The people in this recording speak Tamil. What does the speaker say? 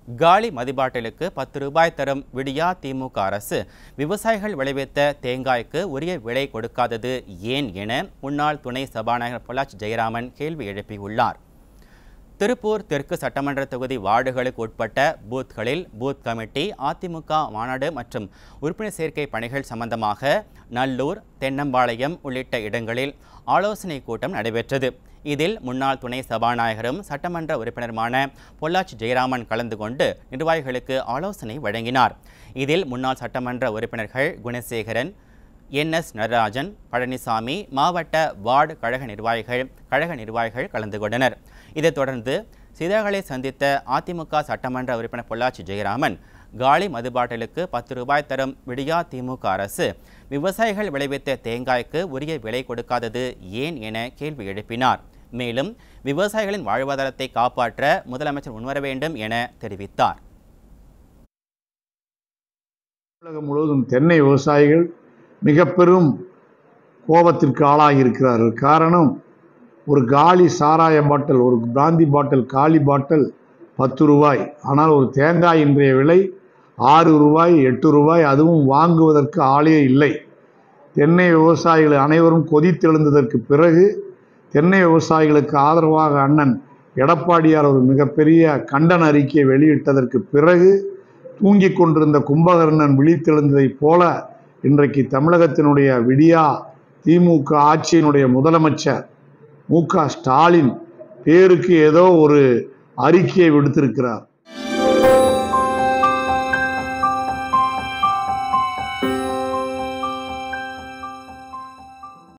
காலி மதிப்பாட்டலுக்கு பத்து ரூபாய் தரும் விடியா திமுக அரசு விவசாயிகள் விளைவித்த தேங்காய்க்கு உரிய விலை கொடுக்காதது ஏன் என முன்னாள் துணை சபாநாயகர் பொள்ளாச்சி ஜெயராமன் கேள்வி எழுப்பியுள்ளார் திருப்பூர் தெற்கு சட்டமன்ற தொகுதி வார்டுகளுக்கு உட்பட்ட பூத்களில் பூத் கமிட்டி அதிமுக மாநாடு மற்றும் உறுப்பினர் சேர்க்கை பணிகள் சம்பந்தமாக நல்லூர் தென்னம்பாளையம் உள்ளிட்ட இடங்களில் ஆலோசனை கூட்டம் நடைபெற்றது இதில் முன்னாள் துணை சபாநாயகரும் சட்டமன்ற உறுப்பினருமான பொள்ளாச்சி ஜெயராமன் கலந்து கொண்டு நிர்வாகிகளுக்கு ஆலோசனை வழங்கினார் இதில் முன்னாள் சட்டமன்ற உறுப்பினர்கள் குணசேகரன் என் எஸ் நடராஜன் பழனிசாமி மாவட்ட வார்டு கழக நிர்வாகிகள் கழக நிர்வாகிகள் கலந்து கொண்டனர் இதைத் தொடர்ந்து சிதகளை சந்தித்த அதிமுக சட்டமன்ற உறுப்பினர் பொள்ளாச்சி ஜெயராமன் காலி மதுபாட்டலுக்கு பத்து ரூபாய் தரும் விடியா திமுக அரசு விவசாயிகள் விளைவித்த தேங்காய்க்கு உரிய விலை கொடுக்காதது ஏன் என கேள்வி எழுப்பினார் மேலும் விவசாயிகளின் வாழ்வாதாரத்தை காப்பாற்ற முதலமைச்சர் முன்வர வேண்டும் என தெரிவித்தார் தமிழகம் முழுவதும் தென்னை விவசாயிகள் மிக பெரும் கோபத்திற்கு ஆளாகி இருக்கிறார்கள் காரணம் ஒரு காலி சாராய பாட்டில் ஒரு பிராந்தி பாட்டில் காலி பாட்டில் பத்து ரூபாய் ஆனால் ஒரு தேங்காய் இன்றைய விலை ஆறு ரூபாய் எட்டு ரூபாய் அதுவும் வாங்குவதற்கு ஆளே இல்லை தென்னை விவசாயிகள் அனைவரும் கொதித்தெழுந்ததற்கு பிறகு தென்னை விவசாயிகளுக்கு ஆதரவாக அண்ணன் எடப்பாடியார் ஒரு மிகப்பெரிய கண்டன அறிக்கையை வெளியிட்டதற்கு பிறகு தூங்கிக் கொண்டிருந்த கும்பகர்ணன் விழித்தெழுந்ததைப் போல இன்றைக்கு தமிழகத்தினுடைய விடியா திமுக ஆட்சியினுடைய முதலமைச்சர் மு க ஸ்டாலின் பேருக்கு ஏதோ ஒரு அறிக்கையை விடுத்திருக்கிறார்